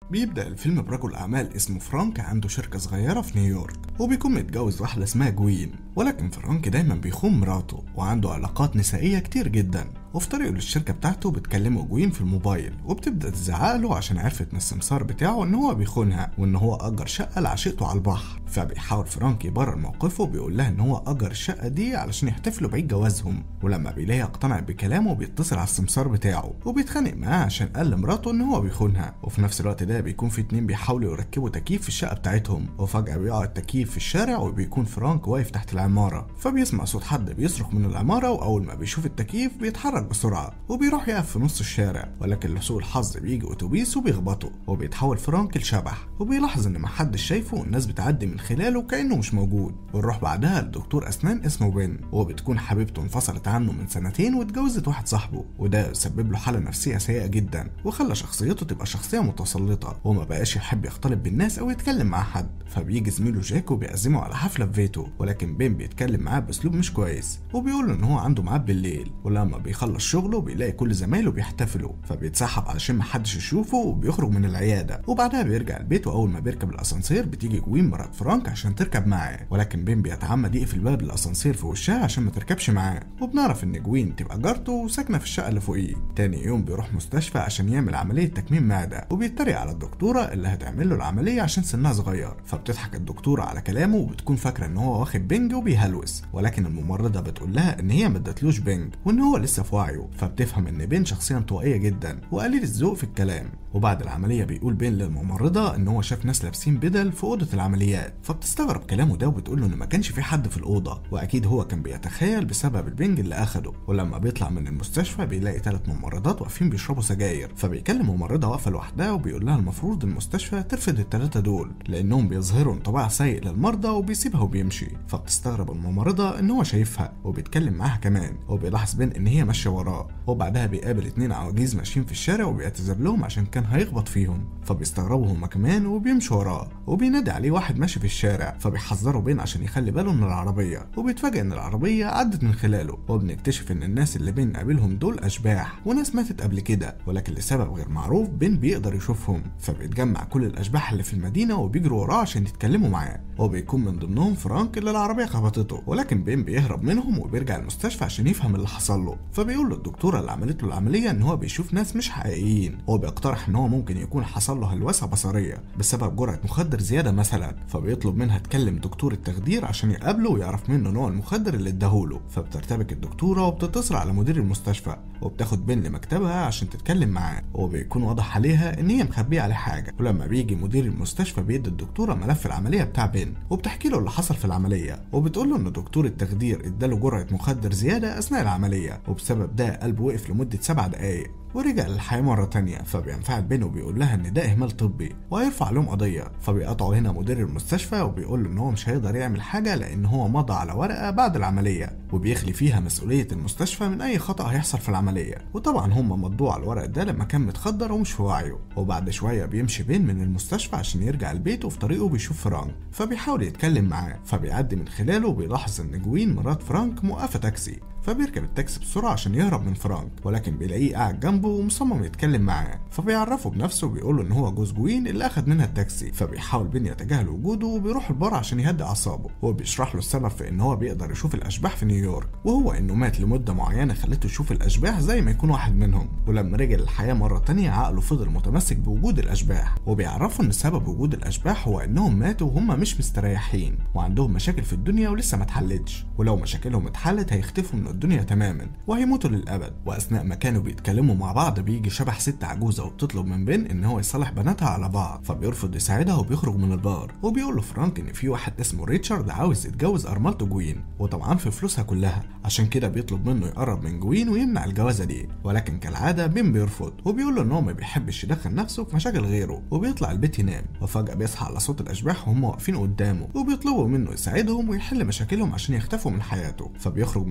بيبدأ الفيلم برجل أعمال اسمه فرانك عنده شركة صغيرة في نيويورك وبيكون متجوز واحدة اسمها جوين ولكن فرانك دايما بيخون مراته وعنده علاقات نسائية كتير جدا وفي طريقه للشركة بتاعته بتكلمه جوين في الموبايل وبتبدأ تزعق له عشان عرفت من السمسار بتاعه إن هو بيخونها وإن هو أجر شقة لعشيقته على البحر فبيحاول فرانك يبرر موقفه وبيقول لها إن هو أجر الشقة دي علشان يحتفلوا بعيد جوازهم ولما بيلاقيها اقتنعت بكلامه بيتصل على السمسار بتاعه وبيتخانق معاه عشان قال لمراته إن هو بيخونها وفي نفس الوقت ده بيكون في اتنين بيحاولوا يركبوا تكييف في الشقة بتاعتهم وفجأة بيقع التكييف في الشارع وبيكون فرانك واقف تحت العمارة فبيسمع صوت حد بيصرخ من العمارة وأول ما بيشوف التكييف بيتحرك بسرعة وبيروح يقف في نص الشارع ولكن لسوء الحظ بيجي اتوبيس وبيخبطه وبيتحول فرانك لشبح وبيلاحظ ان محدش شايفه والناس بتعدي من خلاله كانه مش موجود ونروح بعدها لدكتور اسنان اسمه بن وبتكون حبيبته انفصلت عنه من سنتين واتجوزت واحد صاحبه وده سبب له حاله نفسيه سيئه جدا وخلى شخصيته تبقى شخصيه متسلطه وما بقاش يحب يختلط بالناس او يتكلم مع حد فبيجي زميله جاك وبيعزمه على حفله في بيته ولكن بين بيتكلم معاه باسلوب مش كويس وبيقول له ان هو عنده ميعاد بالليل ولما بيخلص شغله بيلاقي كل زمايله بيحتفلوا فبيتسحب علشان محدش يشوفه وبيخرج من العياده وبعدها بيرجع البيت واول ما بيركب الاسانسير بتيجي جوين مرات فرانك عشان تركب معاه ولكن بين بيتعمد يقفل باب الاسانسير في وشها عشان ما تركبش معاه وبنعرف ان جوين تبقى جارته وساكنه في الشقه اللي فوقيه تاني يوم بيروح مستشفى عشان يعمل عمليه تكميم معده وبيتريق على الدكتوره اللي هتعمل له العمليه عشان سنها صغير فبتضحك الدكتوره على كلامه وبتكون فاكره ان هو واخد بنج وبيهلوس ولكن الممرضه بتقول لها ان هي ما ادتلوش بنج وان هو لسه في وعيه فبتفهم ان بين شخصيه انطوائيه جدا وقليل الذوق في الكلام وبعد العمليه بيقول بين للممرضه ان هو شاف ناس لابسين بدل في اوضه العمليات فبتستغرب كلامه ده وبتقول له ان ما كانش في حد في الاوضه واكيد هو كان بيتخيل بسبب البنج اللي اخده ولما بيطلع من المستشفى بيلاقي ثلاث ممرضات واقفين بيشربوا سجاير فبيكلم ممرضه واقفه لوحدها وبيقول لها المفروض المستشفى ترفض الثلاثه دول لانهم بيظهروا انطباع سيء للمرضى وبيسيبها وبيمشي فبتستغرب الممرضه ان هو شايفها وبيتكلم معاها كمان وبيلاحظ بين ان هي ماشيه وراه وبعدها بيقابل اتنين عواجيز ماشيين في الشارع وبيعتذر لهم عشان كان هيخبط فيهم فبيستغربوا هما كمان وبيمشوا وراه وبينادي عليه واحد ماشي في الشارع فبيحذروا بين عشان يخلي باله من العربيه وبيتفاجئ ان العربيه عدت من خلاله وبنكتشف ان الناس اللي بين قابلهم دول اشباح وناس ماتت قبل كده ولكن لسبب غير معروف بين بيقدر يشوفهم فبيتجمع كل الاشباح اللي في المدينه وبيجروا وراه عشان يتكلموا معاه وبيكون من ضمنهم فرانك اللي العربيه خبطته ولكن بين بيهرب منهم وبيرجع المستشفى عشان يفهم اللي حصل له فبيقول للدكتوره اللي عملت له العمليه ان هو بيشوف ناس مش حقيقيين هو بيقترح ان هو ممكن يكون حصل له هلوسه بصريه بسبب جرعه مخدر زياده مثلا فبيطلب منها تكلم دكتور التخدير عشان يقابله ويعرف منه نوع المخدر اللي اداهوله فبترتبك الدكتوره وبتتصل على مدير المستشفى وبتاخد بين لمكتبها عشان تتكلم معاه وبيكون واضح عليها ان هي مخبيه عليه حاجه ولما بيجي مدير المستشفى بيدي الدكتوره ملف العمليه بتاع بين وبتحكي له اللي حصل في العمليه وبتقول له ان دكتور التخدير اداله جرعه مخدر زياده اثناء العمليه وبسبب ده قلبه وقف لمده سبع دقائق ورجع للحياة مرة تانية فبينفعل بينه وبيقول لها إن ده إهمال طبي وهيرفع لهم قضية فبيقطعوا هنا مدير المستشفى وبيقول له إن هو مش هيقدر يعمل حاجة لأن هو مضى على ورقة بعد العملية وبيخلي فيها مسؤولية المستشفى من أي خطأ هيحصل في العملية وطبعا هم مضوه على الورق ده لما كان متخدر ومش في وعيه وبعد شوية بيمشي بين من المستشفى عشان يرجع البيت وفي طريقه بيشوف فرانك فبيحاول يتكلم معاه فبيعدي من خلاله وبيلاحظ إن جوين مرات فرانك موقفة تاكسي فبيركب التاكسي بسرعة عشان يهرب من فرانك ولكن بيلاقيه قاعد جنبه ومصمم يتكلم معاه فبيعرفه بنفسه وبيقول له ان هو جوز جوين اللي اخد منها التاكسي فبيحاول بين يتجاهل وجوده وبيروح البار عشان يهدي اعصابه هو بيشرح له السبب في ان هو بيقدر يشوف الاشباح في نيويورك وهو انه مات لمدة معينة خلته يشوف الاشباح زي ما يكون واحد منهم ولما رجع للحياة مرة تانية عقله فضل متمسك بوجود الاشباح وبيعرفه ان سبب وجود الاشباح هو انهم ماتوا وهم مش مستريحين وعندهم مشاكل في الدنيا ولسه ما اتحلتش ولو مشاكلهم اتحلت هيختفوا من الدنيا تماما وهيموتوا للابد واثناء ما كانوا بيتكلموا مع بعض بيجي شبح ست عجوزه وبتطلب من بين ان هو يصالح بناتها على بعض فبيرفض يساعدها وبيخرج من البار وبيقول له فرانك ان في واحد اسمه ريتشارد عاوز يتجوز ارملته جوين وطبعا في فلوسها كلها عشان كده بيطلب منه يقرب من جوين ويمنع الجوازه دي ولكن كالعاده بين بيرفض وبيقول له ان هو ما بيحبش يدخل نفسه في مشاكل غيره وبيطلع البيت ينام وفجاه بيصحى على صوت الاشباح وهم واقفين قدامه وبيطلبوا منه يساعدهم ويحل مشاكلهم عشان يختفوا من حياته فبيخرج من البيت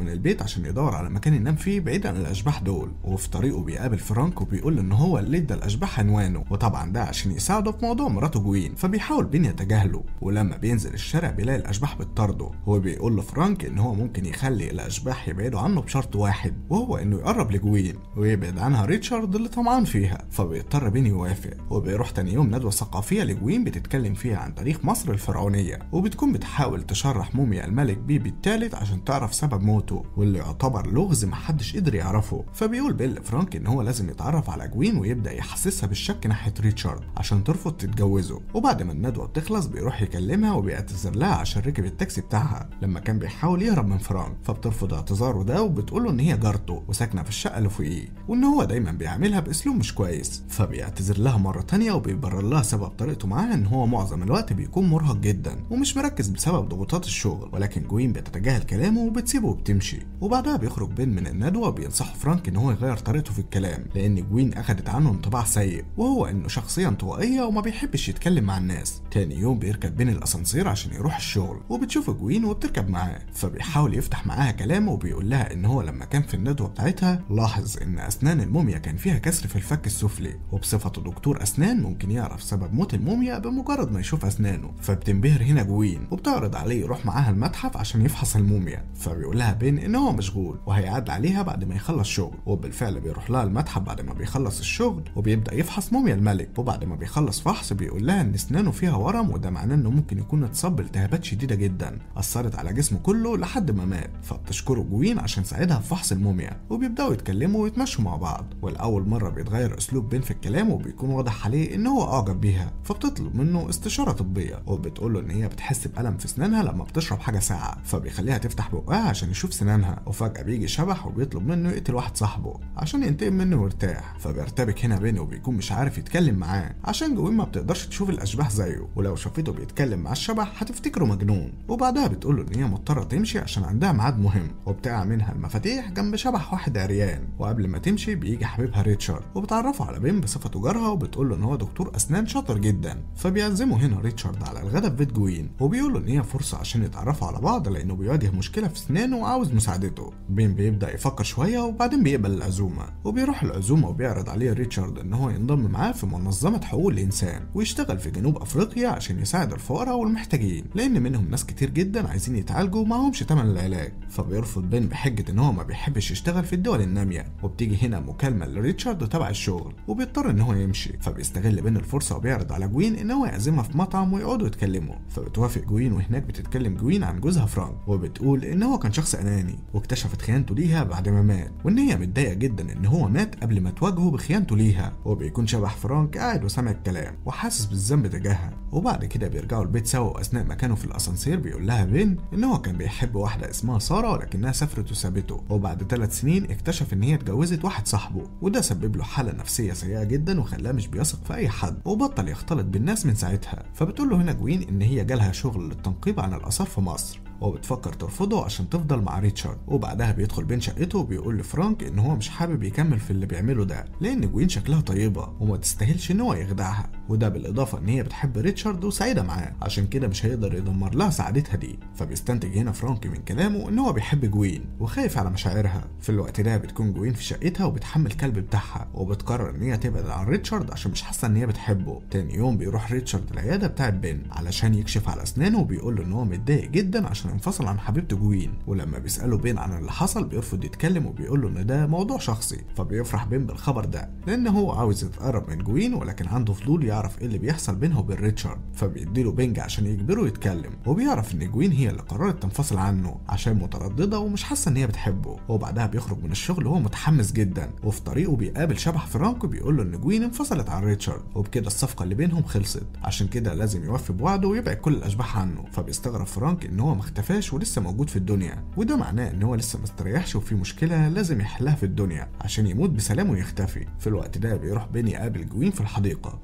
عشان يدور على مكان ينام فيه بعيد عن الاشباح دول وفي طريقه بيقابل فرانك وبيقول له ان هو اللي ادى الاشباح عنوانه وطبعا ده عشان يساعده في موضوع مراته جوين فبيحاول بين يتجاهله ولما بينزل الشارع بيلاقي الاشباح بتطارده هو بيقول له فرانك ان هو ممكن يخلي الاشباح يبعدوا عنه بشرط واحد وهو انه يقرب لجوين ويبعد عنها ريتشارد اللي طمعان فيها فبيضطر بين يوافق وبيروح تاني يوم ندوه ثقافيه لجوين بتتكلم فيها عن تاريخ مصر الفرعونيه وبتكون بتحاول تشرح موميا الملك بيبي الثالث عشان تعرف سبب موته واللي يعتبر لغز محدش قدر يعرفه فبيقول بيل لفرانك ان هو لازم يتعرف على جوين ويبدا يحسسها بالشك ناحيه ريتشارد عشان ترفض تتجوزه وبعد ما الندوه بتخلص بيروح يكلمها وبيعتذر لها عشان ركب التاكسي بتاعها لما كان بيحاول يهرب من فرانك فبترفض اعتذاره ده وبتقول له ان هي جارته وساكنه في الشقه اللي فوقيه وان هو دايما بيعاملها باسلوب مش كويس فبيعتذر لها مره تانية وبيبرر لها سبب طريقته معاها ان هو معظم الوقت بيكون مرهق جدا ومش مركز بسبب ضغوطات الشغل ولكن جوين بتتجاهل كلامه وبتسيبه وبتمشي وبعدها بيخرج بين من الندوه وبينصحوا فرانك ان هو يغير طريقته في الكلام لان جوين اخدت عنه انطباع سيء وهو انه شخصيه انطوائيه وما بيحبش يتكلم مع الناس تاني يوم بيركب بين الاسانسير عشان يروح الشغل وبتشوف جوين وبتركب معاه فبيحاول يفتح معاها كلام وبيقول لها ان هو لما كان في الندوه بتاعتها لاحظ ان اسنان الموميا كان فيها كسر في الفك السفلي وبصفته دكتور اسنان ممكن يعرف سبب موت الموميا بمجرد ما يشوف اسنانه فبتنبهر هنا جوين وبتعرض عليه يروح معاها المتحف عشان يفحص الموميا فبيقول لها بين ان هو مشغول وهيعد عليها بعد ما يخلص شغل وبالفعل بيروح لها المتحف بعد ما بيخلص الشغل وبيبدا يفحص موميا الملك وبعد ما بيخلص فحص بيقول لها ان اسنانه فيها ورم وده معناه انه ممكن يكون اتصاب بالتهابات شديده جدا اثرت على جسمه كله لحد ما مات فبتشكره جوين عشان ساعدها في فحص الموميا وبيبداوا يتكلموا ويتمشوا مع بعض والاول مره بيتغير اسلوب بين في الكلام وبيكون واضح عليه ان هو اعجب بيها فبتطلب منه استشاره طبيه وبتقول له ان هي بتحس بالم في اسنانها لما بتشرب حاجه ساقعه فبيخليها تفتح بقها عشان يشوف سنانها وفجاه بيجي شبح وبيطلب منه يقتل واحد صاحبه عشان ينتقم منه ويرتاح فبيرتبك هنا بينه وبيكون مش عارف يتكلم معاه عشان جوين ما بتقدرش تشوف الاشباح زيه ولو شافته بيتكلم مع الشبح هتفتكره مجنون وبعدها بتقول له ان هي مضطره تمشي عشان عندها ميعاد مهم وبتقع منها المفاتيح جنب شبح واحد عريان وقبل ما تمشي بيجي حبيبها ريتشارد وبتعرفه على بين بصفته جارها وبتقول له ان هو دكتور اسنان شاطر جدا فبيعزمه هنا ريتشارد على الغداء في بيت جوين وبيقول له ان هي فرصه عشان يتعرفوا على بعض لانه بيواجه مشكله في اسنانه وعاوز مساعدته بين بيبدا يفكر شويه وبعدين بيقبل العزومه وبيروح العزومه وبيعرض عليه ريتشارد ان هو ينضم معاه في منظمه حقوق الانسان ويشتغل في جنوب افريقيا عشان يساعد الفقراء والمحتاجين لان منهم ناس كتير جدا عايزين يتعالجوا ومعهمش تمن العلاج فبيرفض بين بحجه ان هو ما بيحبش يشتغل في الدول الناميه وبتيجي هنا مكالمه لريتشارد تبع الشغل وبيضطر ان هو يمشي فبيستغل بين الفرصه وبيعرض على جوين ان هو يعزمها في مطعم ويقعدوا يتكلموا فبتوافق جوين وهناك بتتكلم جوين عن جوزها فرانك وبتقول ان هو كان شخص اناني واكتشفت خيانته ليها بعد ما مات وان هي متضايقه جدا ان هو مات قبل ما تواجهه بخيانته ليها وبيكون شبح فرانك قاعد وسامع الكلام وحاسس بالذنب تجاهها وبعد كده بيرجعوا البيت سوا واثناء ما كانوا في الاسانسير بيقول لها بين ان هو كان بيحب واحده اسمها ساره ولكنها سافرت وسابته وبعد ثلاث سنين اكتشف ان هي اتجوزت واحد صاحبه وده سبب له حاله نفسيه سيئه جدا وخلاه مش بيثق في اي حد وبطل يختلط بالناس من ساعتها فبتقول له هنا جوين ان هي جالها شغل للتنقيب عن الاثار في مصر وبتفكر ترفضه عشان تفضل مع ريتشارد وبعدها بيدخل بين شقته وبيقول لفرانك ان هو مش حابب يكمل في اللي بيعمله ده لان جوين شكلها طيبه وما تستاهلش ان هو يخدعها وده بالاضافه ان هي بتحب ريتشارد وسعيده معاه عشان كده مش هيقدر يدمر لها سعادتها دي فبيستنتج هنا فرانك من كلامه ان هو بيحب جوين وخايف على مشاعرها في الوقت ده بتكون جوين في شقتها وبتحمل الكلب بتاعها وبتقرر ان هي تبعد عن ريتشارد عشان مش حاسه ان هي بتحبه تاني يوم بيروح ريتشارد العياده بتاعت بين علشان يكشف على اسنانه وبيقول له ان هو متضايق جدا عشان انفصل عن حبيبته جوين ولما بيساله بين عن اللي حصل بيرفض يتكلم وبيقول له ان ده موضوع شخصي فبيفرح بين بالخبر ده لان هو عاوز يتقرب من جوين ولكن عنده فضول يعرف ايه اللي بيحصل بينها وبين ريتشارد فبيديله بينج عشان يجبره يتكلم وبيعرف ان جوين هي اللي قررت تنفصل عنه عشان متردده ومش حاسه ان هي بتحبه وبعدها بيخرج من الشغل وهو متحمس جدا وفي طريقه بيقابل شبح فرانك وبيقول له ان جوين انفصلت عن ريتشارد وبكده الصفقه اللي بينهم خلصت عشان كده لازم يوفي بوعده ويبعد كل الاشباح عنه فبيستغرب فرانك ان هو ما اختفاش ولسه موجود في الدنيا وده معناه ان هو لسه مستريحش وفي مشكله لازم يحلها في الدنيا عشان يموت بسلام ويختفي في الوقت ده بيروح بين يقابل جوين في الحديقه وبيحاول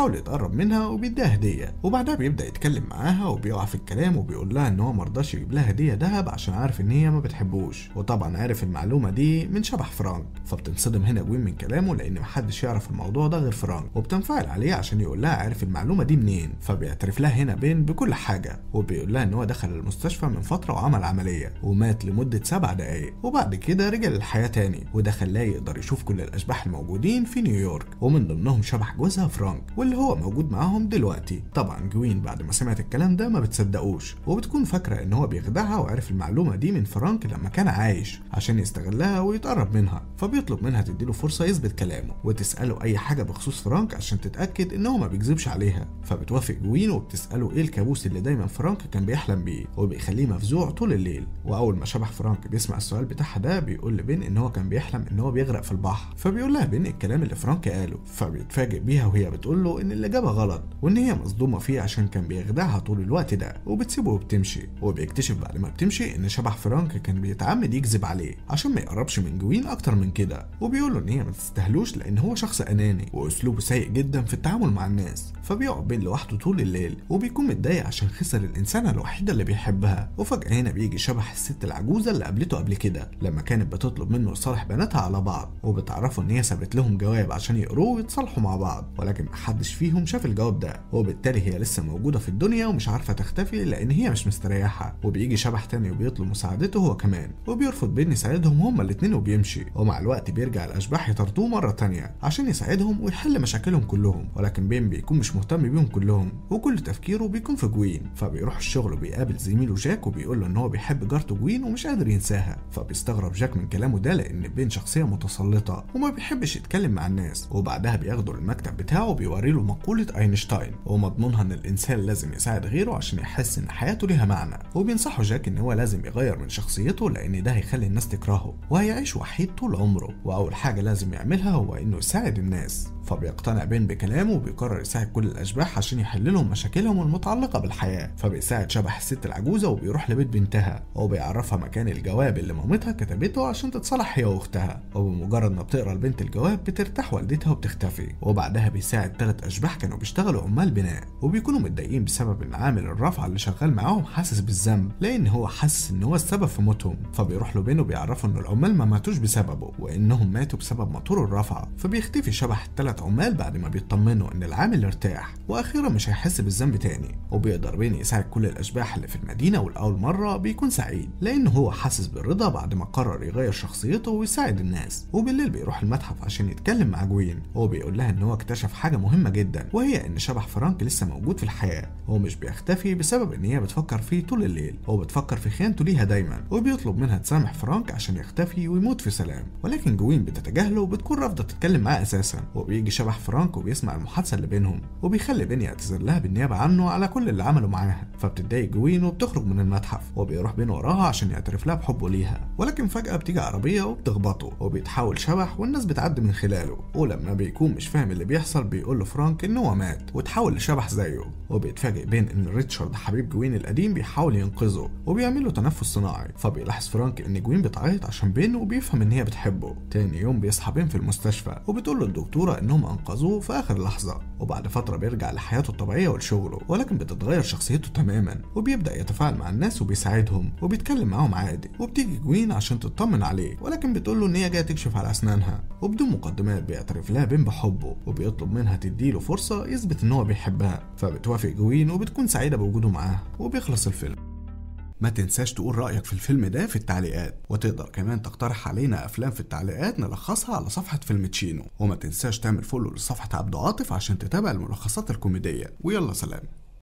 وبيحاول يتقرب منها وبيديها هديه وبعدها بيبدا يتكلم معاها وبيقع في الكلام وبيقول لها ان هو مرضاش يجيب لها هديه دهب عشان عارف ان هي ما بتحبوش وطبعا عارف المعلومه دي من شبح فرانك فبتنصدم هنا جوين من كلامه لان محدش يعرف الموضوع ده غير فرانك وبتنفعل عليه عشان يقول لها عارف المعلومه دي منين فبيعترف لها هنا بين بكل حاجه وبيقول لها ان هو دخل المستشفى من فتره وعمل عمليه ومات لمده سبع دقائق وبعد كده رجع للحياه تاني وده خلاه يقدر يشوف كل الاشباح الموجودين في نيويورك ومن ضمنهم شبح جوزها فرانك واللي هو موجود معاهم دلوقتي طبعا جوين بعد ما سمعت الكلام ده ما بتصدقوش وبتكون فاكره ان هو بيخدعها وعرف المعلومه دي من فرانك لما كان عايش عشان يستغلها ويتقرب منها فبيطلب منها تديله فرصه يثبت كلامه وتساله اي حاجه بخصوص فرانك عشان تتاكد ان هو ما بيكذبش عليها فبتوافق جوين وبتساله ايه الكابوس اللي دايما فرانك كان بيحلم بيه وبيخليه مفزوع طول الليل واول ما شبح فرانك بيسمع السؤال بتاعها ده بيقول لبين ان هو كان بيحلم ان هو بيغرق في البحر فبيقول لها بين الكلام اللي فرانك قاله فبيتفاجئ بيها وهي بتقول له ان الاجابه غلط وان هي مصدومه فيه عشان كان بيخدعها طول الوقت ده وبتسيبه وبتمشي وبيكتشف بعد ما بتمشي ان شبح فرانك كان بيتعمد يكذب عليه عشان ما يقربش من جوين اكتر من كده وبيقول له ان هي ما تستاهلوش لان هو شخص اناني واسلوبه سيء جدا في التعامل مع الناس فبيقعد بين لوحده طول الليل وبيكون متضايق عشان خسر الانسانه الوحيده اللي بيحبها وفجاه هنا بيجي شبح الست العجوزه اللي قابلته قبل كده لما كانت بتطلب منه يصالح بناتها على بعض وبتعرفه ان هي سابت لهم جواب عشان يقروه ويتصالحوا مع بعض ولكن محدش فيهم شاف الجواب ده وبالتالي هي لسه موجوده في الدنيا ومش عارفه تختفي لان هي مش مستريحه وبيجي شبح تاني وبيطلب مساعدته هو كمان وبيرفض بين يساعدهم هما الاتنين وبيمشي ومع الوقت بيرجع الاشباح يطاردوه مره تانية عشان يساعدهم ويحل مشاكلهم كلهم ولكن بين بيكون مش مهتم بيهم كلهم وكل تفكيره بيكون في جوين فبيروح الشغل وبيقابل زميله جاك وبيقول له ان هو بيحب جارته جوين ومش قادر ينساها فبيستغرب جاك من كلامه ده لان بين شخصيه متسلطه وما بيحبش يتكلم مع الناس وبعدها بياخده للمكتب بتاعه وبيوري له مقوله اينشتاين ومضمونها ان الانسان لازم يساعد غيره عشان يحس ان حياته ليها معنى وبينصحه جاك ان هو لازم يغير من شخصيته لان ده هيخلي الناس تكرهه وهيعيش وحيد طول عمره واول حاجه لازم يعملها هو انه يساعد الناس فبيقتنع بين بكلامه وبيقرر يساعد كل الاشباح عشان يحل لهم مشاكلهم المتعلقه بالحياه فبيساعد شبح الست العجوزه وبيروح لبيت بنتها وبيعرفها مكان الجواب اللي مامتها كتبته عشان تتصالح هي واختها وبمجرد ما بتقرا البنت الجواب بترتاح والدتها وبتختفي وبعدها بيساعد ثلاث اشباح كانوا بيشتغلوا عمال بناء وبيكونوا متضايقين بسبب ان عامل الرفعه اللي شغال معاهم حاسس بالذنب لان هو حاسس ان هو السبب في موتهم فبيروح له بينه وبيعرفه ان العمال ما ماتوش بسببه وانهم ماتوا بسبب موتور الرفعه فبيختفي شبح الثلاث عمال بعد ما بيطمنوا ان العامل ارتاح واخيرا مش هيحس بالذنب تاني وبيقدر بين يساعد كل الاشباح اللي في المدينه والاول مره بيكون سعيد لان هو حاسس بالرضا بعد ما قرر يغير شخصيته ويساعد الناس وبالليل بيروح المتحف عشان يتكلم مع جوين وهو بيقول لها ان هو اكتشف حاجه مهمه جدا وهي ان شبح فرانك لسه موجود في الحياه هو مش بيختفي بسبب ان هي بتفكر فيه طول الليل هو بتفكر في خيانته ليها دايما وبيطلب منها تسامح فرانك عشان يختفي ويموت في سلام ولكن جوين بتتجاهله وبتكون رافضه تتكلم معاه اساسا وبيجي شبح فرانك وبيسمع المحادثه اللي بينهم وبيخلي بين يعتذر لها بالنيابه عنه على كل اللي عمله معاها فبتتضايق جوين وبتخرج من المتحف وبيروح بين وراها عشان يعترف لها بحبه ليها ولكن فجاه بتيجي عربيه وبتخبطه وبيتحول شبح والناس بتعدي من خلاله ولما بيكون مش فاهم اللي بيحصل بيقول لفرانك ان هو مات وتحول لشبح زيه وبيتفاجئ بين ان ريتشارد حبيب جوين القديم بيحاول ينقذه وبيعمل له تنفس صناعي فبيلاحظ فرانك ان جوين بتعيط عشان بين وبيفهم ان هي بتحبه تاني يوم بيصحى بين في المستشفى وبتقول له الدكتوره انهم انقذوه في اخر لحظه وبعد فتره بيرجع لحياته الطبيعيه ولشغله ولكن بتتغير شخصيته تماما وبيبدا يتفاعل مع الناس وبيساعدهم وبيتكلم معاهم عادي وبتيجي جوين عشان تطمن عليه ولكن بتقول له ان هي جايه تكشف على اسنانها وبدون مقدمات بيعترف لها بين بحبه وبيطلب منها تديله فرصه يثبت ان هو بيحبها فبتوافق جوين وبتكون سعيده بوجوده معاه وبيخلص الفيلم ما تنساش تقول رأيك في الفيلم ده في التعليقات وتقدر كمان تقترح علينا أفلام في التعليقات نلخصها على صفحة فيلم تشينو وما تنساش تعمل فولو لصفحة عبد عاطف عشان تتابع الملخصات الكوميدية ويلا سلام